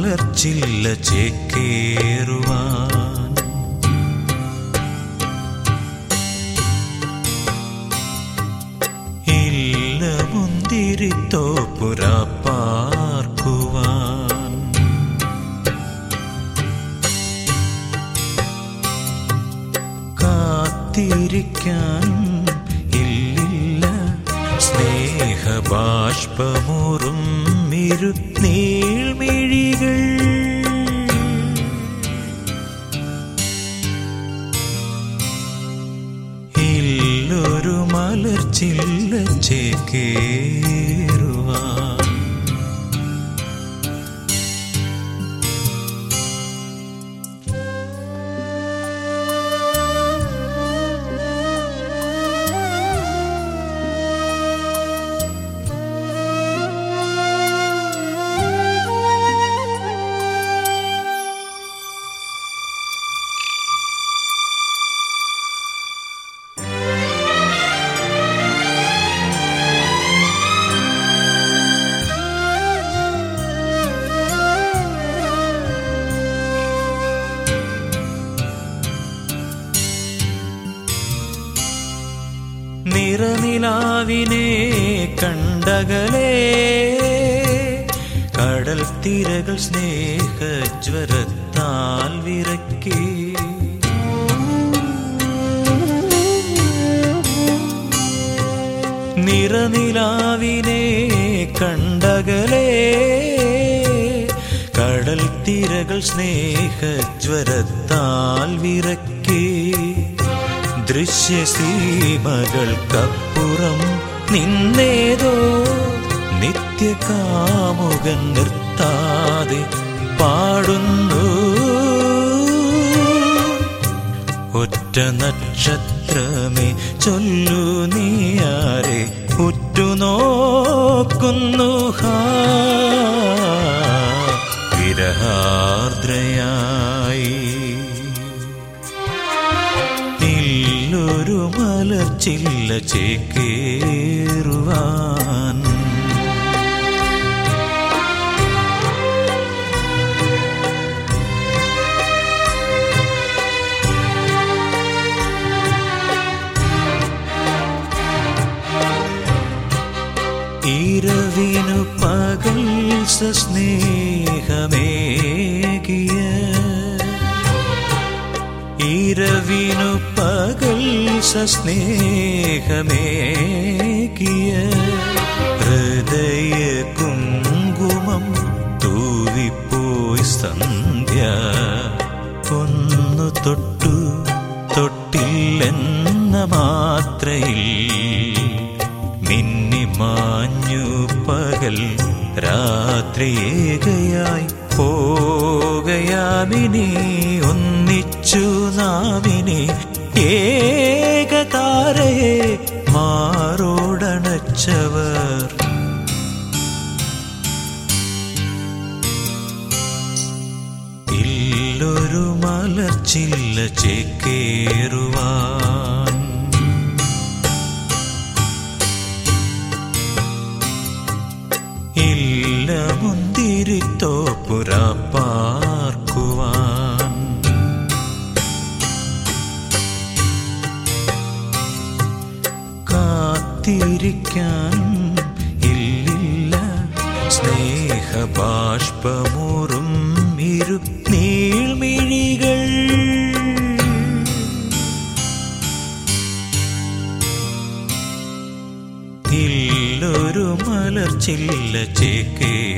മലർച്ചില്ല ചേക്കേറുവാൻ ഇല്ല മുന്തിരിത്തോപ്പുര പാർക്കുവാൻ കാത്തിരിക്കാൻ ഇല്ലില്ല സ്നേഹബാഷ്പമുറും ഇരു നീൾമിഴികൾ ഇല്ലൊരു മലർച്ചില്ല ചേക്കേറുവാൻ നിറനിലാവിനെ കണ്ടകലേ കടൽ തിരകൾ സ്നേഹജ്വരത്താൽ വിറക്കി നിറനിലാവിനെ കണ്ടകലേ കടൽ തിരകൾ സ്നേഹജ്വരത്താൽ വിറക്കി ദൃശ്യസീമകൾക്കപ്പുറം നിന്നേതോ നിത്യകാമുകൻ നിർത്താതെ പാടുന്നു ഒറ്റ നക്ഷത്രമേ ചൊല്ലു നീയാരെ ഉറ്റുനോക്കുന്നു ഹാ വിരഹാർദ്രയായി ഇല്ലൊരു മലർച്ചില്ല ചേക്കേറുവാൻ ഇരവിനു പകൽ സസ്നേഹമേകിയ ഇരവിനു പകൽ സസ്നേഹമേകിയ ഹൃദയ കുങ്കുമം തൂവിപ്പോയി സന്ധ്യ ഒന്നു തൊട്ടു തൊട്ടില്ലെന്ന മാത്രയിൽ മിന്നി മാഞ്ഞു പകൽ രാത്രിയേകയായി പോകയാമിനി ഒന്നിച്ചു നാമിനി ഏകതാരയെ മാറോടണച്ചവർ ഇല്ലൊരു മലർച്ചില്ല ചേക്കേറുവാൻ ഇല്ല മുന്തിരിത്തോപ്പുര പാർക്കുവാൻ കാത്തിരിക്കാൻ ഇല്ലില്ല സ്നേഹബാഷ്പമുറും ഇരു നീൾമിഴികൾ ഇല്ലൊരു മലർച്ചില്ല ചേക്കേ